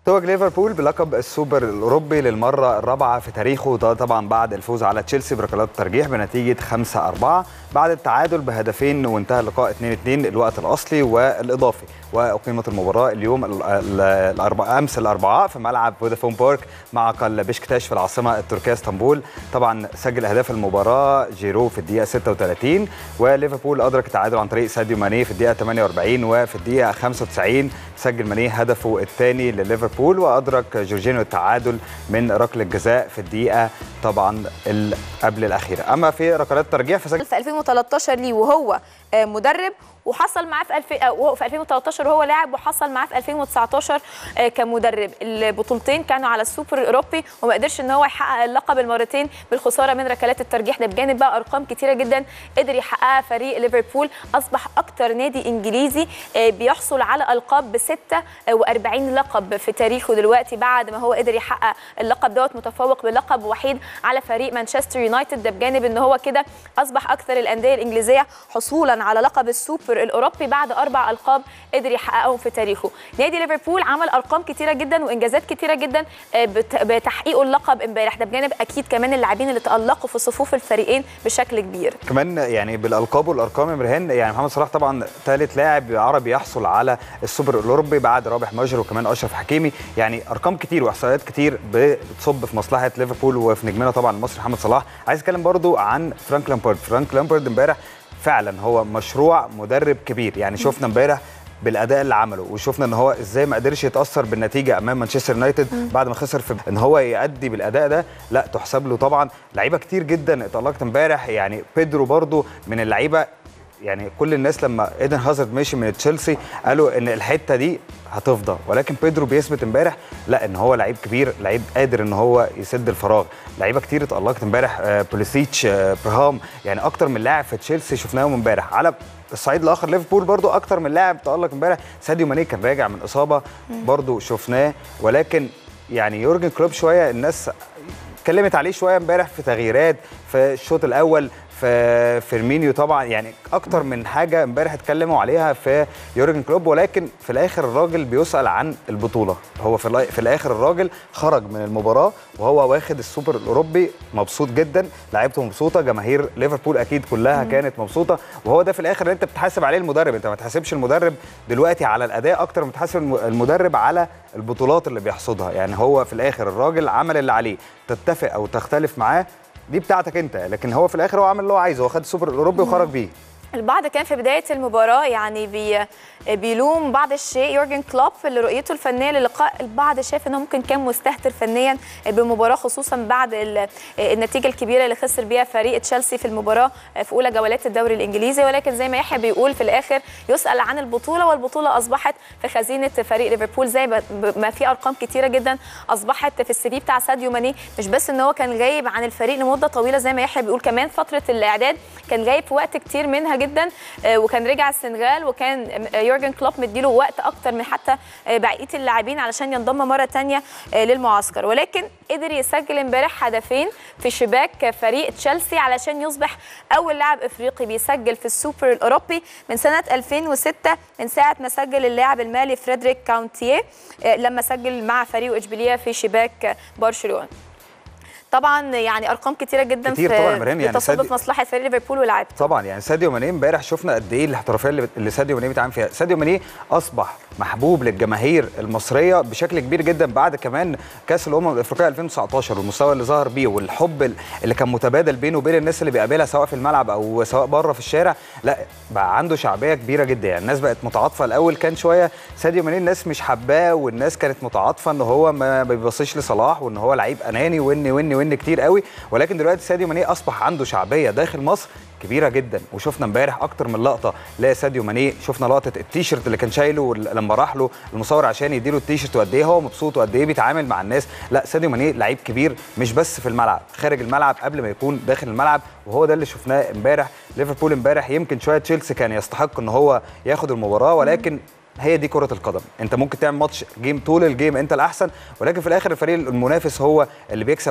توج ليفربول بلقب السوبر الاوروبي للمره الرابعه في تاريخه ده طبعا بعد الفوز على تشيلسي بركلات الترجيح بنتيجه 5 4 بعد التعادل بهدفين وانتهى اللقاء 2 2 الوقت الاصلي والاضافي واقيمت المباراه اليوم ال- ال- الاربعاء امس الاربعاء في ملعب فودافون بارك مع قل بشكتاش في العاصمه التركيه اسطنبول طبعا سجل اهداف المباراه جيرو في الدقيقه 36 وليفربول ادرك التعادل عن طريق ساديو ماني في الدقيقه 48 وفي الدقيقه 95 سجل ماني هدفه الثاني لليفربول وادرك جورجينيو التعادل من ركله جزاء في الدقيقه طبعا ال- قبل الاخيره اما في ركلات الترجيح فسجل في 2013 ليه وهو آه، مدرب وحصل معاه في 2000 آه، وهو في 2013 وهو لاعب وحصل معاه في 2019 آه، كمدرب البطولتين كانوا على السوبر الاوروبي وما قدرش ان هو يحقق اللقب المرتين بالخساره من ركلات الترجيح ده بجانب بقى ارقام كتيره جدا قدر يحققها فريق ليفربول اصبح اكتر نادي انجليزي آه، بيحصل على القاب ب 46 لقب في تاريخه دلوقتي بعد ما هو قدر يحقق اللقب دوت متفوق بلقب وحيد على فريق مانشستر يونايتد ده بجانب ان هو كده اصبح اكثر الانديه الانجليزيه حصولا على لقب السوبر الاوروبي بعد اربع القاب قدر يحققهم في تاريخه نادي ليفربول عمل ارقام كتيره جدا وانجازات كتيره جدا آه، بت- بتحقيقه اللقب امبارح ده بجانب اكيد كمان اللاعبين اللي تالقوا في صفوف الفريقين بشكل كبير كمان يعني بالالقاب والارقام يا مرهان يعني محمد صلاح طبعا ثالث لاعب عربي يحصل على السوبر الاوروبي بعد رابح ماجر وكمان اشرف حكيمي يعني ارقام كتير واحصائيات كتير بتصب في مصلحه ليفربول وفي نجمنا طبعا المصري محمد صلاح عايز اتكلم برضو عن فرانك لامبارد فرانك لامبارد امبارح فعلا هو مشروع مدرب كبير يعني شفنا امبارح بالاداء اللي عمله وشفنا ان هو ازاي ما قدرش يتاثر بالنتيجه امام مانشستر يونايتد بعد ما خسر في ان هو يأدي بالاداء ده لا تحسب له طبعا لعيبه كتير جدا اتألقت امبارح يعني بيدرو برضو من اللعيبه يعني كل الناس لما ايدن هازارد مشي من تشيلسي قالوا ان الحته دي هتفضى ولكن بيدرو بيثبت امبارح لا ان هو لعيب كبير لعيب قادر ان هو يسد الفراغ لعيبه كتير اتالقت امبارح آه، بوليسيتش آه، براهام يعني اكتر من لاعب في تشيلسي شفناهم امبارح على الصعيد الاخر ليفربول برضو اكتر من لاعب تالق امبارح ساديو ماني كان راجع من اصابه برضو شفناه ولكن يعني يورجن كلوب شويه الناس اتكلمت عليه شويه امبارح في تغييرات في الشوط الاول في فيرمينيو طبعا يعني اكتر من حاجه امبارح اتكلموا عليها في يورجن كلوب ولكن في الاخر الراجل بيسال عن البطوله هو في, الآ- في الاخر الراجل خرج من المباراه وهو واخد السوبر الاوروبي مبسوط جدا لعيبته مبسوطه جماهير ليفربول اكيد كلها كانت مبسوطه وهو ده في الاخر اللي انت بتحاسب عليه المدرب انت ما تحاسبش المدرب دلوقتي على الاداء اكتر ما تحاسب الم- المدرب على البطولات اللي بيحصدها يعني هو في الاخر الراجل عمل اللي عليه تتفق او تختلف معاه دي بتاعتك انت لكن هو في الاخر هو عمل اللي هو عايزه هو خد السوبر الاوروبي وخرج بيه البعض كان في بدايه المباراه يعني بي بيلوم بعض الشيء يورجن كلوب اللي رؤيته الفنيه للقاء البعض شاف انه ممكن كان مستهتر فنيا بالمباراه خصوصا بعد ال- النتيجه الكبيره اللي خسر بيها فريق تشيلسي في المباراه في اولى جولات الدوري الانجليزي ولكن زي ما يحيى بيقول في الاخر يسال عن البطوله والبطوله اصبحت في خزينه فريق ليفربول زي ما- ما في ارقام كتيره جدا اصبحت في السي في بتاع ساديو ماني مش بس ان هو كان غايب عن الفريق لمده طويله زي ما يحيى بيقول كمان فتره الاعداد كان غايب في وقت كتير منها جدا آه، وكان رجع السنغال وكان آه، يورجن كلوب مديله وقت اكتر من حتى آه، بقيه اللاعبين علشان ينضم مره تانية آه، للمعسكر ولكن قدر يسجل امبارح هدفين في شباك فريق تشيلسي علشان يصبح اول لاعب افريقي بيسجل في السوبر الاوروبي من سنه 2006 من ساعه ما سجل اللاعب المالي فريدريك كاونتيه آه، لما سجل مع فريق اشبيليه في شباك آه، برشلونه طبعا يعني ارقام كتيره جدا كتير في طبعاً مريم، يعني بتصب سادي- في مصلحه فريق ليفربول ولاعيبته طبعا يعني ساديو ماني امبارح شفنا قد ايه الاحترافيه اللي, اللي ساديو ماني بيتعامل فيها ساديو ماني اصبح محبوب للجماهير المصريه بشكل كبير جدا بعد كمان كاس الامم الافريقيه 2019 والمستوى اللي ظهر بيه والحب اللي كان متبادل بينه وبين الناس اللي بيقابلها سواء في الملعب او سواء بره في الشارع لا بقى عنده شعبيه كبيره جدا يعني الناس بقت متعاطفه الاول كان شويه ساديو ماني الناس مش حباه والناس كانت متعاطفه ان هو ما بيبصيش لصلاح وان هو لعيب اناني ون ون ون كتير قوي ولكن دلوقتي ساديو ماني اصبح عنده شعبيه داخل مصر كبيره جدا وشفنا امبارح اكتر من لقطه لساديو ماني شفنا لقطه التيشيرت اللي كان شايله لما راح له المصور عشان يديله التيشيرت وقد ايه هو مبسوط وقد ايه بيتعامل مع الناس لا ساديو ماني لعيب كبير مش بس في الملعب خارج الملعب قبل ما يكون داخل الملعب وهو ده اللي شفناه امبارح ليفربول امبارح يمكن شويه تشيلسي كان يستحق ان هو ياخد المباراه ولكن هي دي كرة القدم، انت ممكن تعمل ماتش جيم طول الجيم انت الاحسن ولكن في الاخر الفريق المنافس هو اللي بيكسب